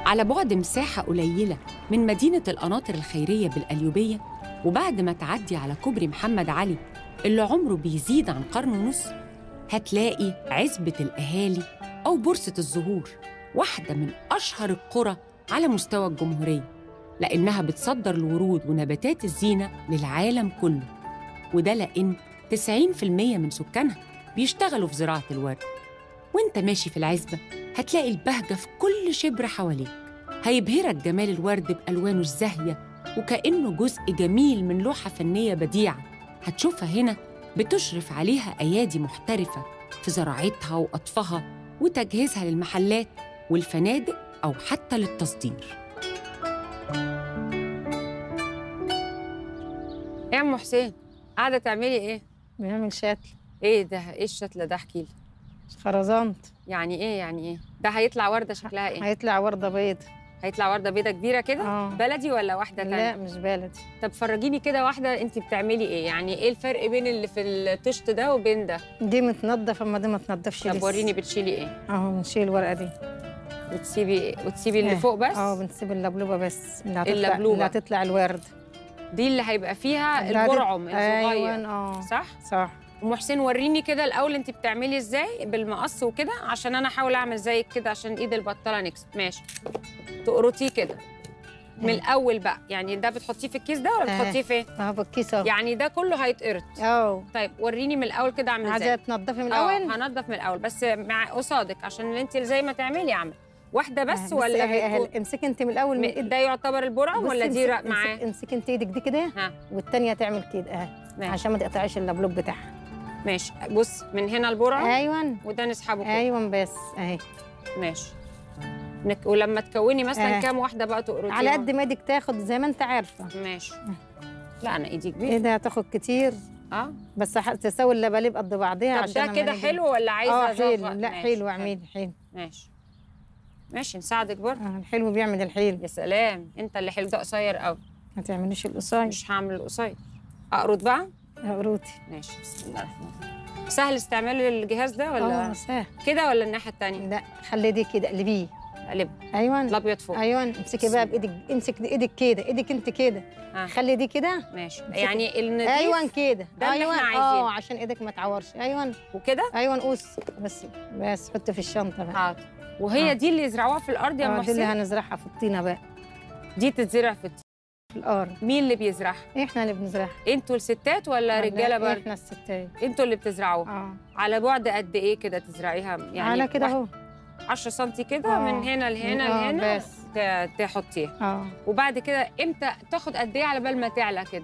على بعد مساحة قليلة من مدينة القناطر الخيرية بالقليوبية وبعد ما تعدي على كوبري محمد علي اللي عمره بيزيد عن قرن ونص هتلاقي عزبة الأهالي أو بورصة الزهور واحدة من أشهر القرى على مستوى الجمهورية لأنها بتصدر الورود ونباتات الزينة للعالم كله وده لأن 90% من سكانها بيشتغلوا في زراعة الورد وانت ماشي في العزبة هتلاقي البهجة في كل شبر حواليك هيبهرك جمال الورد بألوانه الزاهية وكأنه جزء جميل من لوحة فنية بديعة هتشوفها هنا بتشرف عليها أيادي محترفة في زراعتها وقطفها وتجهيزها للمحلات والفنادق أو حتى للتصدير ايه يا ام حسين قاعده تعملي ايه بنعمل شكل ايه ده ايه الشتله ده احكي لي خرزانت يعني ايه يعني ايه ده هيطلع ورده شكلها ايه هيطلع وردة بيض هيطلع ورده بيضه كبيره كده اه بلدي ولا واحده لا تانية مش بلدي طب فرجيني كده واحده انت بتعملي ايه يعني ايه الفرق بين اللي في الطشت ده وبين ده دي متنضف اما دي ما تنضفش طب لسه. وريني بتشيلي ايه اهو بنشيل الورقة دي وتسيبي وتسيبي اللي إيه. فوق بس اه بنسيب اللبلوبة بس اللي هتطلع اللبلوبة. اللي هتطلع الورد دي اللي هيبقى فيها اللي هت- البرعم ايوه الصغير اه صح صح ام حسين وريني كده الاول انت بتعملي ازاي بالمقص وكده عشان انا احاول اعمل زيك كده عشان ايد البطاله نكست ماشي تقرطيه كده من إيه. الاول بقى يعني ده بتحطيه في الكيس ده ولا آه. بتحطيه فين اهو بالكيس اهو يعني ده كله هيتقرط اه طيب وريني من الاول كده اعمل عايزة ازاي تنضفي من اه الاول هنضف من الاول بس مع قصادك عشان اللي انت زي ما تعملي اعمل واحده بس آه، ولا أهي- أهي. بيكون- امسكي انت من الاول من م- ده يعتبر البرعم بصي ولا دي امسك- رق امسك- معاه امسكي انت ايدك دي كده ها والتانية تعمل كده اهي ماشي عشان ما تقطعيش اللبلوب بتاعها ماشي بص من هنا البرعم ايوه وده نسحبه كده ايوه بس اهي ماشي نك... ولما تكوني مثلا آه. كام واحده بقى تقرطيهم على قد ما ايدك تاخد زي ما انت عارفه ماشي لا انا ايدي ايه كبيره ده هتاخد كتير اه بس ح- تساوي اللباليب قد بعضيها طب عشان ده لما كده نيجي- حلو ولا عايزه اه حلو أظبط؟ لا ماشي، حلو اعملي حلو ماشي ماشي نساعدك برضه آه الحلو بيعمل الحلو يا سلام انت اللي حلو ده قصير قوي ما تعمليش القصاير مش هعمل القصير اقرط بقى قروتي ماشي بسم الله الرحمن الرحيم سهل استعمال الجهاز ده ولا اه سهل كده ولا الناحيه الثانيه لا خلي دي كده قلبيه اقلبها ايوه الابيض فوق ايوه امسكي بقى بايدك امسك دي ايدك كده ايدك انت كده ها. خلي دي كده ماشي امسكي. يعني النضيف ايوه كده ده اللي ايوه احنا عايزينه. اه عشان ايدك ما تعورش ايوه وكده ايوه قوس بس بس حطي في الشنطه بقى حاضر وهي آه. دي اللي يزرعوها في الارض يا آه ام دي اللي حسين هنزرعها في الطينه بقى دي تتزرع في الت- في الارض مين اللي بيزرعها احنا اللي بنزرعها انتوا الستات ولا آه، رجاله لا، برضه احنا الستات انتوا اللي بتزرعوها اه على بعد قد ايه كده تزرعيها يعني على كده واحد- اهو 10 سم كده آه. من هنا لهنا آه، لهنا بس. ت- تحطيها اه وبعد كده امتى تاخد قد ايه على بال ما تعلى كده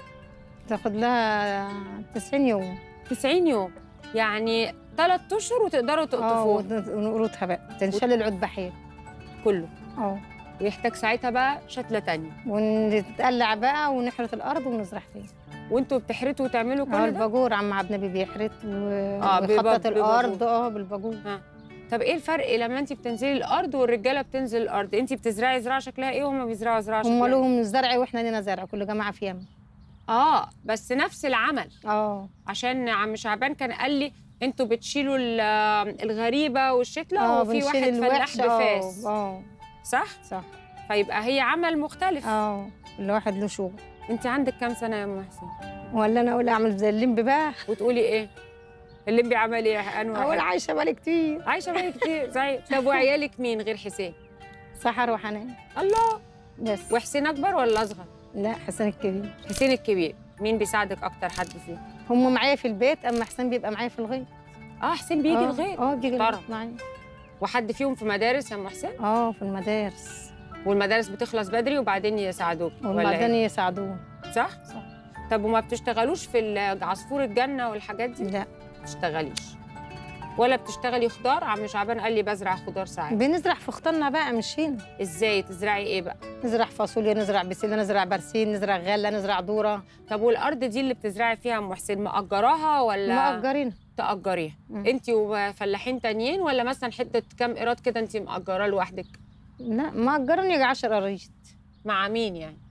تاخد لها 90 يوم 90 يوم يعني ثلاث اشهر وتقدروا اه تقطفوها ون- ونقرطها بقى تنشال العود بحيل كله اه ويحتاج ساعتها بقى شتله تانية ونتقلع بقى ونحرث الارض ونزرع فيها وانتوا بتحرتوا وتعملوا اه كل ده الباجور عم عبد النبي بيحرث و... آه، ويخطط بيباج- الارض اه بالباجور طب ايه الفرق لما انت بتنزلي الارض والرجاله بتنزل الارض انت بتزرعي زراعه شكلها ايه وهم بيزرعوا زراعه شكلها هم إيه؟ لهم زرع واحنا لنا زرع كل جماعه في يم اه بس نفس العمل اه عشان عم شعبان كان قال لي انتوا بتشيلوا ال- الغريبه والشتله اه وفي بنشيل واحد فلاح الوحش اه بفاس اه صح صح فيبقى هي عمل مختلف اه كل واحد له شغل انت عندك كام سنه يا ام حسين ولا انا اقول اعمل زي الليمبي بقى وتقولي ايه الليمبي عمل ايه انواع اقول حاجة؟ عايشه بالي كتير عايشه بقى كتير صحيح طب وعيالك مين غير حسين سحر وحنان الله بس وحسين اكبر ولا اصغر لا حسن الكبير حسين الكبير مين بيساعدك اكتر حد فيهم هم معايا في البيت اما حسن بيبقى معايا في الغيط اه حسين بيجي آه، الغيط اه بيجي طرب. الغيط معايا وحد فيهم في مدارس يا ام حسين اه في المدارس والمدارس بتخلص بدري وبعدين يساعدوك ولا وبعدين إيه؟ يساعدوه صح صح. طب وما بتشتغلوش في ال- عصفور الجنه والحاجات دي لا ما بتشتغليش ولا بتشتغلي خضار عم شعبان قال لي بزرع خضار ساعات بنزرع في خطنا بقى مش هنا ازاي تزرعي ايه بقى نزرع فاصوليا نزرع بسله نزرع برسيم نزرع غله نزرع ذره طب والارض دي اللي بتزرعي فيها ام حسين مأجراها ولا مأجرين تأجريها مم. انت وفلاحين تانيين ولا مثلا حته كام قيراط كده انت مأجراه لوحدك لا مأجرين يجي 10 قريط مع مين يعني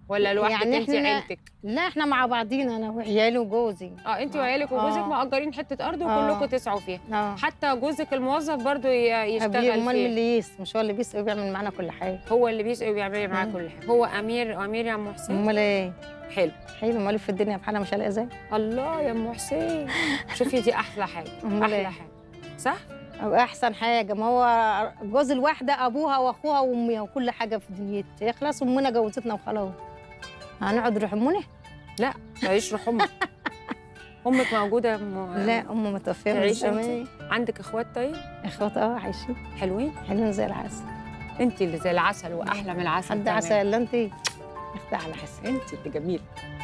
ولا لوحدك يعني انت إحنا- عيلتك لا احنا مع بعضينا انا وعيالي وجوزي اه انت وعيالك وجوزك آه. مأجرين حته ارض آه. وكلكم تسعوا فيها اه حتى جوزك الموظف برضو ي- أبيه يشتغل امال فيه اللي يس مش هو اللي بيسقي وبيعمل معانا كل حاجه هو اللي بيسقي وبيعمل معاه مم. كل حاجه هو امير امير يا ام حسين امال ايه حلو حلو امال في الدنيا بحالها مش هلاقي زي الله يا ام حسين شوفي دي احلى حاجه أمال احلى إيه؟ حاجه صح او احسن حاجه ما هو جوز الواحده ابوها واخوها وامها وكل حاجه في دنيتها هي خلاص امنا جوزتنا وخلاص هنقعد نروح امنا تعيش روح امك امك موجوده يا ام لا ام متوفيه من تعيشي انت؟ زمان عندك اخوات طيب اخوات اه عايشين حلوين حلوين زي العسل انت اللي زي العسل واحلى من العسل حد كمان. عسل الا انت اختي على حسن انت اللي جميله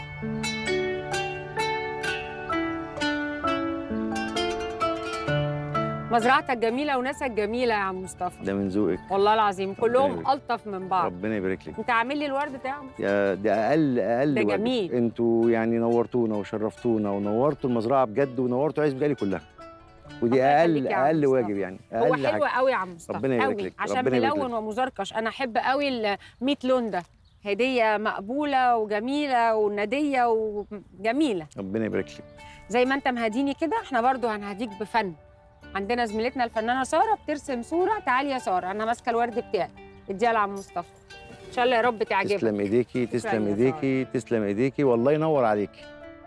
مزرعتك جميله وناسك جميله يا عم مصطفى ده من ذوقك والله العظيم كلهم يبارك. الطف من بعض ربنا يبارك لك انت عامل لي الورد ده يا عم يا ده اقل اقل ده واجب. جميل. انتوا يعني نورتونا وشرفتونا ونورتوا المزرعه بجد ونورتوا عزب جالي كلها ودي الله اقل يخليك يا عم اقل مصطفى. واجب يعني هو اقل حلو حاجه قوي يا عم مصطفى ربنا يبارك قوي لك. عشان ربنا يبارك ملون ومزركش انا احب قوي ال 100 لون ده هديه مقبوله وجميله ونديه وجميله ربنا يبارك لك زي ما انت مهديني كده احنا برضو هنهديك بفن عندنا زميلتنا الفنانه ساره بترسم صوره تعالي يا ساره انا ماسكه الورد بتاعي اديها لعم مصطفى ان شاء الله يا رب تعجبك تسلم ايديكي شكراً تسلم يا ايديكي تسلم ايديكي والله ينور عليكي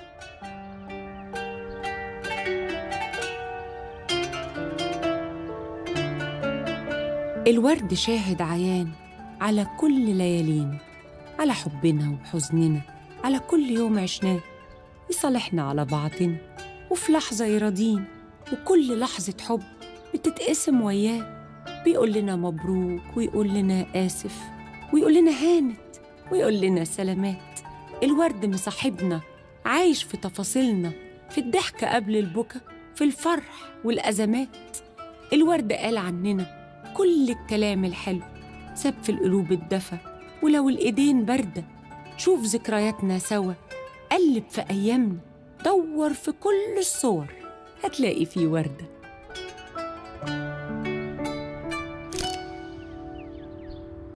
الورد شاهد عيان على كل ليالينا على حبنا وحزننا على كل يوم عشناه يصالحنا على بعضنا وفي لحظة يراضينا وكل لحظة حب بتتقسم وياه بيقول لنا مبروك ويقول لنا آسف ويقول لنا هانت ويقول لنا سلامات الورد مصاحبنا عايش في تفاصيلنا في الضحكة قبل البكا في الفرح والأزمات الورد قال عننا كل الكلام الحلو ساب في القلوب الدفى ولو الإيدين باردة شوف ذكرياتنا سوا قلب في أيامنا دور في كل الصور هتلاقي فيه وردة